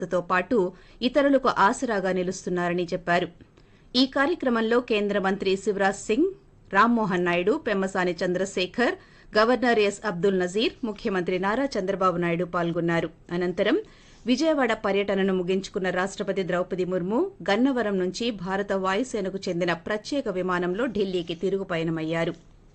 తో పాటు ఇతరులకు ఆసరాగా నిలుస్తున్నారని చెప్పారు ఈ కార్యక్రమంలో కేంద్ర మంత్రి శివరాజ్ సింగ్ రామ్మోహన్ నాయుడు పెమ్మసాని చంద్రశేఖర్ గవర్నర్ ఎస్ అబ్దుల్ నజీర్ ముఖ్యమంత్రి నారా చంద్రబాబు నాయుడు పాల్గొన్నారు అనంతరం విజయవాడ పర్యటనను ముగించుకున్న రాష్టపతి ద్రౌపది ముర్ము గన్నవరం నుంచి భారత వాయుసేనకు చెందిన ప్రత్యేక విమానంలో ఢిల్లీకి తిరుగు పయనమయ్యారు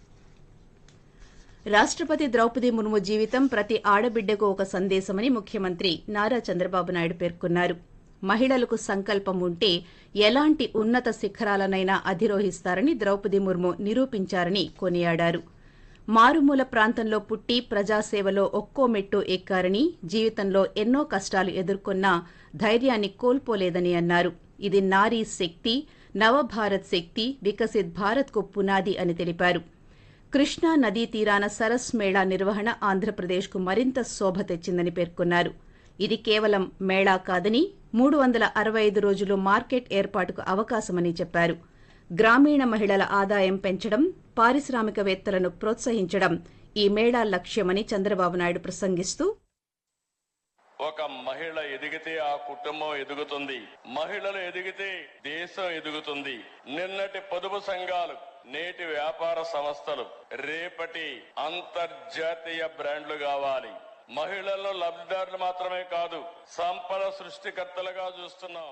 రాష్టపతి ద్రౌపది ముర్ము జీవితం ప్రతి ఆడబిడ్డకు ఒక సందేశమని ముఖ్యమంత్రి నారా చంద్రబాబు నాయుడు పేర్కొన్నారు మహిళలకు సంకల్పం ఉంటే ఎలాంటి ఉన్నత శిఖరాలనైనా అధిరోహిస్తారని ద్రౌపది ముర్ము నిరూపించారని కొనియాడారు మారుమూల ప్రాంతంలో పుట్టి ప్రజాసేవలో ఒక్కో మెట్టు ఎక్కారని జీవితంలో ఎన్నో కష్టాలు ఎదుర్కొన్నా ధైర్యాన్ని కోల్పోలేదని అన్నారు ఇది నారీ శక్తి నవభారత్ శక్తి వికసిత్ భారత్కు పునాది అని తెలిపారు కృష్ణా నదీ తీరాన సరస్ మేళా నిర్వహణ ఆంధ్రప్రదేశ్కు మరింత శోభ తెచ్చిందని పేర్కొన్నారు ఇది కేవలం మేళా కాదని మూడు వందల అరవై ఐదు రోజులు మార్కెట్ ఏర్పాటుకు అవకాశమని చెప్పారు గ్రామీణ మహిళల ఆదాయం పెంచడం పారిశ్రామికవేత్తలను ప్రోత్సహించడం ఈ మేళా లక్ష్యమని చంద్రబాబు నాయుడు ప్రసంగిస్తూ ఒక మహిళ ఎదిగితే ఆ కుటుంబం ఎదుగుతుంది మహిళలు ఎదిగితే దేశం ఎదుగుతుంది నిన్నటి పొదుపు సంఘాలు నేటి వ్యాపార సంస్థలు రేపటి అంతర్జాతీయ బ్రాండ్లు కావాలి మహిళల్లో లబ్ధిదారులు మాత్రమే కాదు సంపద సృష్టికర్తలుగా చూస్తున్నాం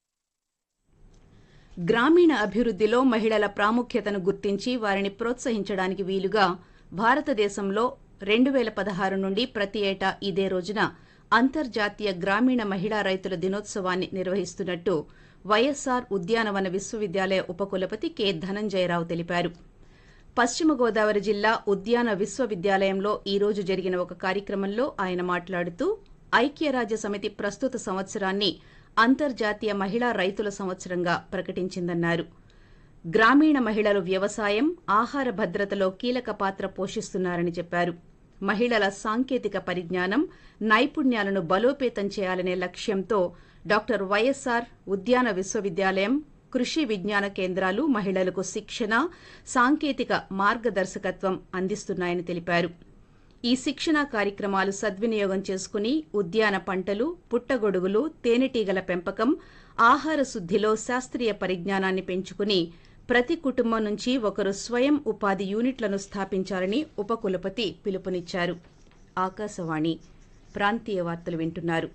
గ్రామీణ అభివృద్దిలో మహిళల ప్రాముఖ్యతను గుర్తించి వారిని ప్రోత్సహించడానికి వీలుగా భారతదేశంలో రెండు వేల పదహారు నుండి ప్రతి ఏటా ఇదే రోజున అంతర్జాతీయ గ్రామీణ మహిళా రైతుల దినోత్సవాన్ని నిర్వహిస్తున్నట్టు వైఎస్సార్ ఉద్యానవన విశ్వవిద్యాలయ ఉపకులపతి కె ధనంజయరావు తెలిపారు పశ్చిమ గోదావరి జిల్లా ఉద్యాన విశ్వవిద్యాలయంలో ఈ రోజు జరిగిన ఒక కార్యక్రమంలో ఆయన మాట్లాడుతూ ఐక్యరాజ్య సమితి ప్రస్తుత సంవత్సరాన్ని అంతర్జాతీయ మహిళా రైతుల సంవత్సరంగా ప్రకటించిందన్నారు గ్రామీణ మహిళలు వ్యవసాయం ఆహార భద్రతలో కీలక పాత్ర పోషిస్తున్నారని చెప్పారు మహిళల సాంకేతిక పరిజ్ఞానం నైపుణ్యాలను బలోపేతం చేయాలనే లక్ష్యంతో డాక్టర్ వైఎస్సార్ ఉద్యాన విశ్వవిద్యాలయం కృషి విజ్ఞాన కేంద్రాలు మహిళలకు శిక్షణ సాంకేతిక మార్గదర్శకత్వం అందిస్తున్నాయని తెలిపారు ఈ శిక్షణా కార్యక్రమాలు సద్వినియోగం చేసుకుని ఉద్యాన పంటలు పుట్టగొడుగులు తేనెటీగల పెంపకం ఆహార శుద్దిలో శాస్త్రీయ పరిజ్ఞానాన్ని పెంచుకుని ప్రతి కుటుంబం నుంచి ఒకరు స్వయం ఉపాధి యూనిట్లను స్థాపించాలని ఉపకులపతి పిలుపునిచ్చారు ఆకాశవాణి ప్రాంతీయ వార్తలు వింటున్నారు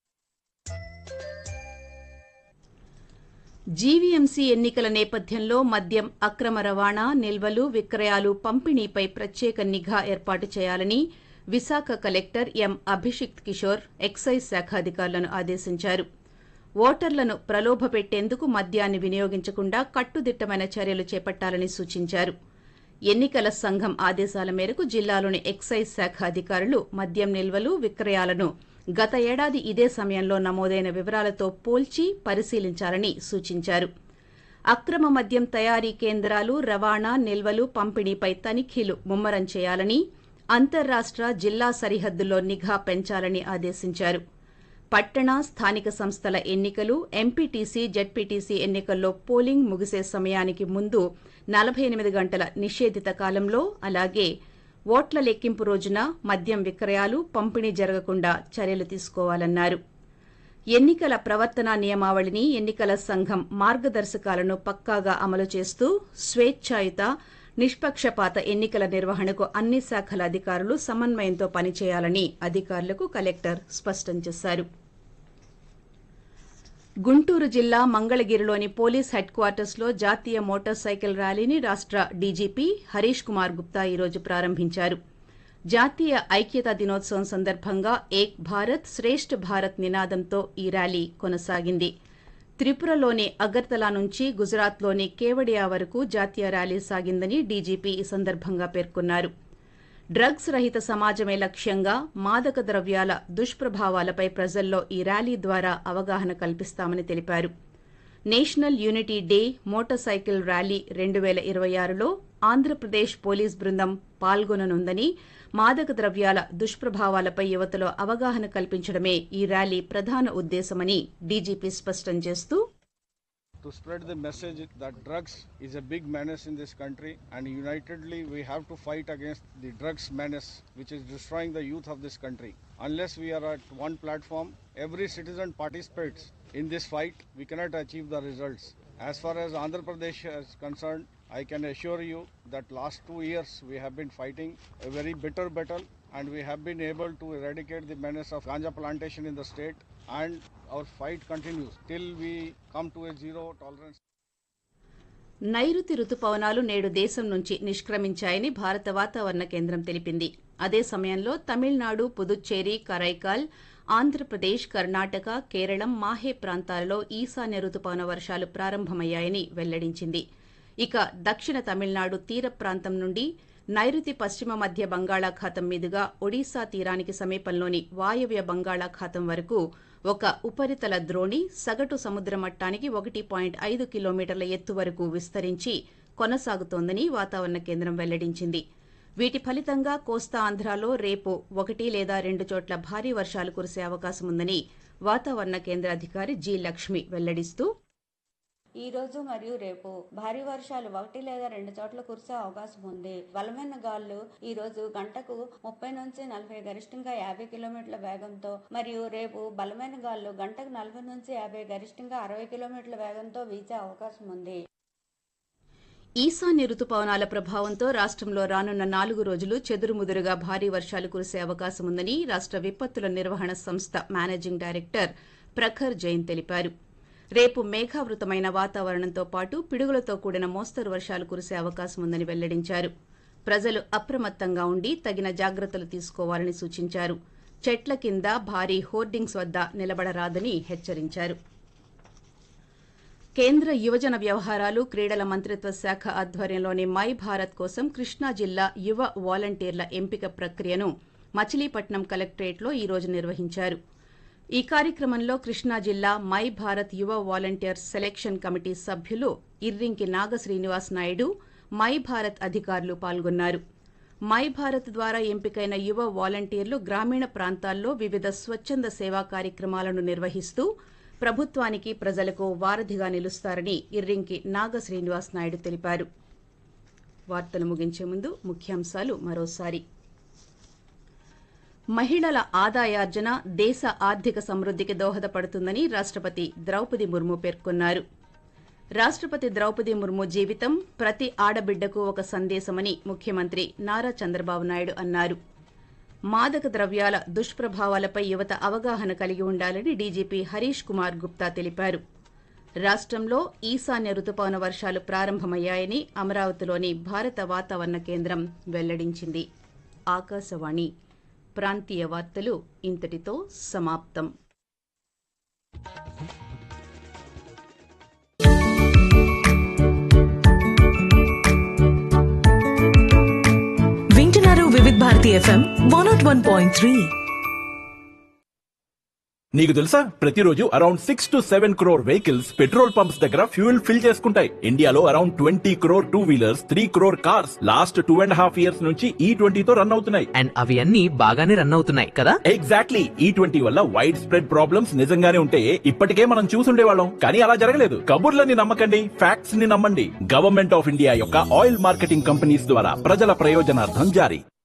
జీవీఎంసీ ఎన్నికల నేపథ్యంలో మద్యం అక్రమ రవాణా నిల్వలు విక్రయాలు పంపిణీపై ప్రత్యేక నిఘా ఏర్పాటు చేయాలని Visakha collector M Abhishikt Kishore excise శాఖ అధికారులను ఆదేశించారు ఓటర్లను ప్రలోభపెట్టేందుకు మద్యాన్ని వినియోగించకుండా కట్టుదిట్టమైన చర్యలు చేపట్టాలని సూచించారు ఎన్నికల సంఘం ఆదేశాల మేరకు జిల్లాలోని ఎక్సైజ్ శాఖ అధికారులు మద్యం నిల్వలు విక్రయాలను గత ఏడాది ఇదే సమయంలో నమోదైన వివరాలతో పోల్చి పరిశీలించాలని సూచించారు అక్రమ మద్యం తయారీ కేంద్రాలు రవాణా నిల్వలు పంపిణీపై తనిఖీలు ముమ్మరం చేయాలని అంతర్రాష్ట జిల్లా సరిహద్దుల్లో నిఘా పెంచాలని ఆదేశించారు పట్టణ స్థానిక సంస్థల ఎన్నికలు ఎంపీటీసీ జెడ్పీటీసీ ఎన్నికల్లో పోలింగ్ ముగిసే సమయానికి ముందు నలభై ఎనిమిది గంటల నిషేధిత కాలంలో అలాగే ఓట్ల లెక్కింపు రోజున మద్యం విక్రయాలు పంపిణీ జరగకుండా చర్యలు తీసుకోవాలన్నారు ఎన్నికల ప్రవర్తనా నియమావళిని ఎన్నికల సంఘం మార్గదర్శకాలను పక్కాగా అమలు చేస్తూ స్వేచ్ఛాయుత నిష్పక్షపాత ఎన్నికల నిర్వహణకు అన్ని శాఖల అధికారులు సమన్వయంతో పనిచేయాలని అధికారులకు కలెక్టర్ స్పష్టం చేశారు గుంటూరు జిల్లా మంగళగిరిలోని పోలీస్ హెడ్ క్వార్టర్స్ లో జాతీయ మోటార్ సైకిల్ ర్యాలీని రాష్ట డీజీపీ హరీష్ కుమార్ గుప్తా ఈరోజు ప్రారంభించారు జాతీయ ఐక్యతా దినోత్సవం సందర్భంగా ఏక్ భారత్ శ్రేష్ఠ భారత్ నినాదంతో ఈ ర్యాలీ కొనసాగింది త్రిపురలోని అగర్తలా నుంచి గుజరాత్లోని కేవడియా వరకు జాతీయ ర్యాలీ సాగిందని డీజీపీ ఈ సందర్భంగా పేర్కొన్నారు డ్రగ్స్ రహిత సమాజమే లక్ష్యంగా మాదక ద్రవ్యాల దుష్ప్రభావాలపై ప్రజల్లో ఈ ర్యాలీ ద్వారా అవగాహన కల్పిస్తామని తెలిపారు national unity day motorcycle rally రెండు వేల ఇరవై ఆరులో ఆంధ్రప్రదేశ్ పోలీస్ బృందం పాల్గొననుందని మాదక ద్రవ్యాల దుష్ప్రభావాలపై యువతలో అవగాహన కల్పించడమే ఈ ర్యాలీ ప్రధాన ఉద్దేశమని డీజీపీ స్పష్టం చేస్తూ to spread the message that drugs is a big menace in this country and unitedly we have to fight against the drugs menace which is destroying the youth of this country. Unless we are at one platform, every citizen participates in this fight, we cannot achieve the results. As far as Andhra Pradesh is concerned, I can assure you that last two years we have been fighting a very bitter battle and we have been able to eradicate the menace of ganja plantation in the state and our fight continues till we come to a zero tolerance. నైరుతి రుతుపవనాలు నేడు దేశం నుంచి నిష్క్రమించాయని భారత వాతావరణ కేంద్రం తెలిపింది అదే సమయంలో తమిళనాడు పుదుచ్చేరి కరైకాల్ ఆంధ్రప్రదేశ్ కర్ణాటక కేరళం మాహే ప్రాంతాలలో ఈశాన్య రుతుపవన వర్షాలు ప్రారంభమయ్యాయని వెల్లడించింది ఇక దక్షిణ తమిళనాడు తీర ప్రాంతం నుండి నైరుతి పశ్చిమ మధ్య బంగాళాఖాతం మీదుగా ఒడిశా తీరానికి సమీపంలోని వాయవ్య బంగాళాఖాతం వరకు ఒక ఉపరితల ద్రోణి సగటు సముద్ర మట్టానికి ఒకటి పాయింట్ ఐదు కిలోమీటర్ల ఎత్తు వరకు విస్తరించి కొనసాగుతోందని వాతావరణ కేంద్రం వెల్లడించింది వీటి ఫలితంగా కోస్తా ఆంధ్రాలో రేపు ఒకటి లేదా రెండు చోట్ల భారీ వర్షాలు కురిసే అవకాశం ఉందని వాతావరణ కేంద్ర అధికారి జి లక్ష్మి వెల్లడిస్తూ ఈ రోజు మరియు రేపు భారీ వర్షాలు ఒకటి లేదా రెండు చోట్ల కురిసే అవకాశం ఉంది బలమైన గాలులు ఈ రోజు గంటకు ముప్పై నుంచి నలభై గరిష్టంగా యాభై కిలోమీటర్ల వేగంతో మరియు రేపు బలమైన గాలులు గంటకు నలభై నుంచి యాభై గరిష్టంగా అరవై కిలోమీటర్ల వేగంతో వీచే అవకాశం ఉంది ఈశాన్య రుతుపవనాల ప్రభావంతో రాష్ట్రంలో రానున్న నాలుగు రోజులు చెదురుముదురుగా భారీ వర్షాలు కురిసే అవకాశం ఉందని రాష్ట్ర విపత్తుల నిర్వహణ సంస్థ మేనేజింగ్ డైరెక్టర్ ప్రఖర్ జైన్ తెలిపారు రేపు మేఘావృతమైన వాతావరణంతో పాటు పిడుగులతో కూడిన మోస్తరు వర్షాలు కురిసే అవకాశం ఉందని వెల్లడించారు ప్రజలు అప్రమత్తంగా ఉండి తగిన జాగ్రత్తలు తీసుకోవాలని సూచించారు చెట్ల కింద భారీ హోర్డింగ్స్ వద్ద నిలబడరాదని హెచ్చరించారు కేంద్ర యువజన వ్యవహారాలు క్రీడల మంత్రిత్వ శాఖ ఆధ్వర్యంలోని మై భారత్ కోసం కృష్ణా జిల్లా యువ వాలంటీర్ల ఎంపిక ప్రక్రియను మచిలీపట్నం కలెక్టరేట్లో ఈ రోజు నిర్వహించారు ఈ కార్యక్రమంలో కృష్ణా జిల్లా మై భారత్ యువ వాలంటీర్ సెలక్షన్ కమిటీ సభ్యులు ఇర్రింకి నాగ శ్రీనివాస్ నాయుడు మై భారత్ అధికారులు పాల్గొన్నారు మై భారత్ ద్వారా ఎంపికైన యువ వాలంటీర్లు గ్రామీణ ప్రాంతాల్లో వివిధ స్వచ్ఛంద సేవా కార్యక్రమాలను నిర్వహిస్తూ ప్రభుత్వానికి ప్రజలకు వారధిగా నిలుస్తారని ఇర్రింకి నాగ శ్రీనివాస్ నాయుడు తెలిపారు వార్తలు ముగించే ముందు ముఖ్యాంశాలు మరోసారి మహిళల ఆదాయార్జన దేశ ఆర్థిక సమృద్ధికి దోహదపడుతుందని రాష్ట్రపతి ద్రౌపది ముర్ము పేర్కొన్నారు రాష్ట్రపతి ద్రౌపది ముర్ము జీవితం ప్రతి ఆడబిడ్డకు ఒక సందేశమని ముఖ్యమంత్రి నారా చంద్రబాబు నాయుడు అన్నారు మాదక ద్రవ్యాల దుష్ప్రభావాలపై యువత అవగాహన కలిగి ఉండాలని డీజీపీ హరీష్ కుమార్ గుప్తా తెలిపారు రాష్ట్రంలో ఈశాన్య రుతుపవన వర్షాలు ప్రారంభమయ్యాయని అమరావతిలోని భారత వాతావరణ కేంద్రం వెల్లడించింది ఆకాశవాణి ప్రాంతీయ వార్తలు ఇంతటితో సమాప్తం వింటున్నారు Vividh Bharati FM one naught one point three నీకు తెలుసా ప్రతిరోజు around six to seven crore vehicles petrol pumps దగ్గర ఫ్యూయల్ ఫిల్ చేసుకుంటాయి ఇండియాలో around twenty crore two wheelers three crore cars last two and half years నుంచి ఈ ట్వంటీతో రన్ అవుతున్నాయి అండ్ అవి అన్ని బాగానే రన్ అవుతున్నాయి కదా ఎగ్జాక్ట్లీ ఈ ట్వంటీ వల్ల వైడ్ స్ప్రెడ్ ప్రాబ్లమ్స్ నిజంగానే ఉంటే ఇప్పటికే మనం చూసుండేవాళ్ళం కానీ అలా జరగలేదు కబుర్లని నమ్మకండి ఫ్యాక్ట్స్ ని నమ్మండి గవర్నమెంట్ ఆఫ్ ఇండియా యొక్క ఆయిల్ మార్కెటింగ్ కంపెనీస్ ద్వారా ప్రజల ప్రయోజనార్థం జారీ